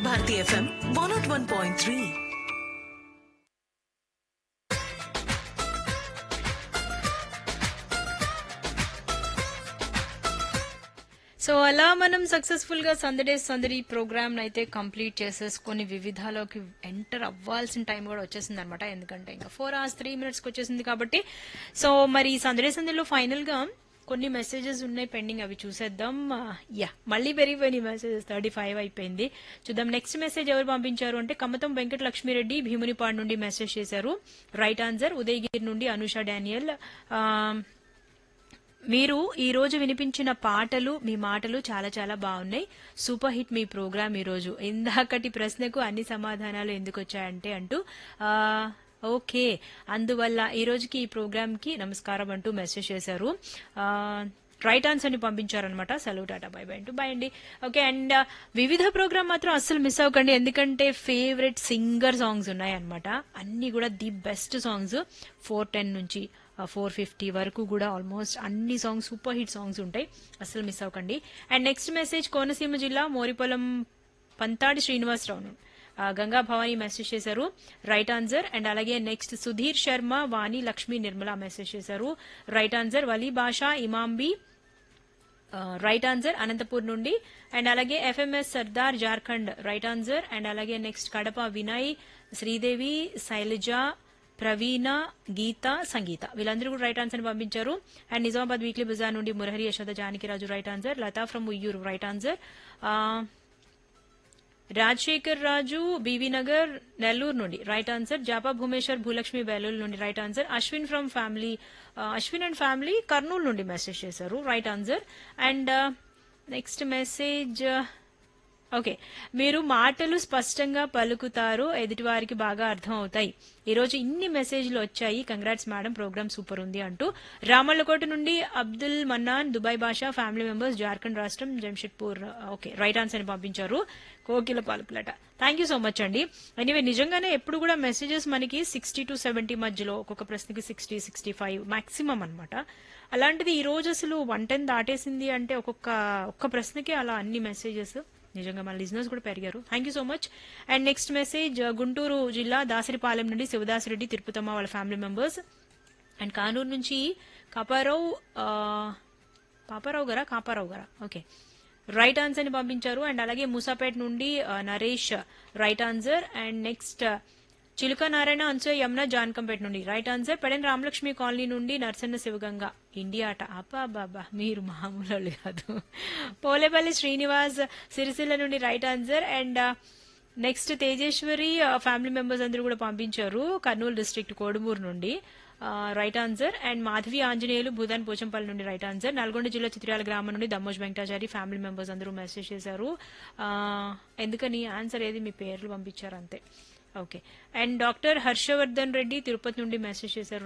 Bharati FM one nought one point three so అలా మనం successful గా సందడే సందడి ప్రోగ్రామ్ అయితే కంప్లీట్ చేసేసుకొని వివిధాలోకి ఎంటర్ అవ్వాల్సిన టైం కూడా వచ్చేసింది అనమాట ఎందుకంటే ఇంకా ఫోర్ అవర్స్ త్రీ మినిట్స్ వచ్చేసింది కాబట్టి సో మరి ఈ సందడే సందడిలో ఫైనల్ గా కొన్ని మెసేజెస్ ఉన్నాయి పెండింగ్ అవి చూసేద్దాం యా మళ్ళీ పెరిగిపోయినాయి మెసేజెస్ థర్టీ ఫైవ్ అయిపోయింది చూద్దాం నెక్స్ట్ మెసేజ్ ఎవరు పంపించారు అంటే కమతం వెంకట లక్ష్మీరెడ్డి భీమునిపాడు నుండి మెసేజ్ చేశారు రైట్ ఆన్సర్ ఉదయగిరి నుండి అనుష డానియల్ ఆ, మీరు ఈ రోజు వినిపించిన పాటలు మీ మాటలు చాలా చాలా బాగున్నాయి సూపర్ హిట్ మీ ప్రోగ్రామ్ ఈ రోజు ఇందాకటి ప్రశ్నకు అన్ని సమాధానాలు ఎందుకు వచ్చాయంటే అంటూ ఆ, ఓకే అందువల్ల ఈ రోజుకి ఈ ప్రోగ్రామ్ కి నమస్కారం అంటూ మెసేజ్ చేశారు ఆ, రైట్ ఆన్సర్ ని పంపించారనమాట సెలవు టాటా బై బై అంటూ బై అండి ఓకే అండ్ వివిధ ప్రోగ్రామ్ మాత్రం అస్సలు మిస్ అవ్వకండి ఎందుకంటే ఫేవరెట్ సింగర్ సాంగ్స్ ఉన్నాయన్నమాట అన్ని కూడా the best songs four ten నుంచి ఫోర్ ఫిఫ్టీ వరకు కూడా ఆల్మోస్ట్ అన్ని సాంగ్స్ సూపర్ హిట్ సాంగ్స్ ఉంటాయి అస్సలు మిస్ అవ్వకండి అండ్ నెక్స్ట్ మెసేజ్ కోనసీమ జిల్లా మోరిపొలం పంతాడి శ్రీనివాసరావు ఆ, గంగా భవాని మెసేజ్ చేశారు రైట్ ఆన్సర్ అండ్ అలాగే నెక్స్ట్ సుధీర్ శర్మ వాణి లక్ష్మి నిర్మల మెసేజ్ చేశారు right answer Vali Basha Imambi right answer Anantapur నుండి అండ్ అలాగే F M S Sardar Jharkhand right answer and అలాగే నెక్స్ట్ కడప వినయ్ శ్రీదేవి శైలజ ప్రవీణ గీత సంగీత వీళ్ళందరూ కూడా రైట్ ఆన్సర్ పంపించారు అండ్ నిజామాబాద్ వీక్లీ బజార్ నుండి Murahari Yashoda Janakiraju right answer Latha from Uyyuru right answer Rajasekhar Raju B V Nagar Nellore నుండి రైట్ ఆన్సర్ జాపా భూమేశ్వర్ భూలక్ష్మి బెలూల్ నుండి right answer Ashwin from family Ashwin and family Kurnool నుండి మెసేజ్ చేశారు right answer and next message okay మీరు మాటలు స్పష్టంగా పలుకుతారు ఎదుటివారికి బాగా అర్థం అవుతాయి ఈ రోజు ఇన్ని మెసేజ్లు వచ్చాయి కంగ్రాట్స్ మేడం ప్రోగ్రామ్ సూపర్ ఉంది అంటూ రామల్లకోట నుండి అబ్దుల్ మన్నాన్ దుబాయ్ భాషా ఫ్యామిలీ మెంబర్స్ జార్ఖండ్ రాష్ట్రం జంషెడ్పూర్ ఓకే రైట్ ఆన్సర్ అని పంపించారు కోకిల పాలకులట థ్యాంక్ యూ సో మచ్ అండి ఎనీవే నిజంగానే ఎప్పుడు కూడా మెసేజెస్ మనకి సిక్స్టీ టు సెవెంటీ మధ్యలో ఒక్కొక్క ప్రశ్నకి సిక్స్టీ సిక్స్టీ ఫైవ్ మాక్సిమం అనమాట అలాంటిది ఈ రోజు అసలు వన్ టెన్ దాటేసింది అంటే ఒక్కొక్క ఒక్క ప్రశ్నకి అలా అన్ని మెసేజెస్ నిజంగా మన లిజినర్స్ కూడా పెరిగారు thank you so much and next message Guntur జిల్లా దాసరిపాలెం నుండి శివదాసిరెడ్డి తిరుపతమ్మ వాళ్ళ ఫ్యామిలీ మెంబర్స్ అండ్ కానూరు నుంచి కాపారావు ఆ, పాపారావు గారా కాపారావు గారా ఓకే రైట్ ఆన్సర్ ని పంపించారు అండ్ అలాగే మూసాపేట్ నుండి ఆ, Naresh right answer and next Chiluka Narayana Anasuya Yamuna Jankampeta నుండి right answer Pedan Ramalakshmi colony నుండి నర్సన్న శివగంగ ఇండియా అట అబ్బా బాబా మీరు మామూలు వాళ్ళు కాదు పోలేపల్లి శ్రీనివాస్ సిరిసిల్ల నుండి right answer and next Tejeshwari family members అందరూ కూడా పంపించారు కర్నూలు డిస్ట్రిక్ట్ కోడుమూరు నుండి right answer and Madhavi Anjaneyulu Bhoodan Pochampally నుండి రైట్ ఆన్సర్ నల్గొండ జిల్లా చిత్రాల గ్రామం నుండి దమ్మోజ్ వెంకటాచారి ఫ్యామిలీ మెంబర్స్ అందరూ మెసేజ్ చేశారు ఆ, ఎందుకని ఆన్సర్ ఏది మీ పేర్లు పంపించారు అంతే okay and doctor Harshavardhan Reddy Tirupati నుండి మెసేజ్ చేశారు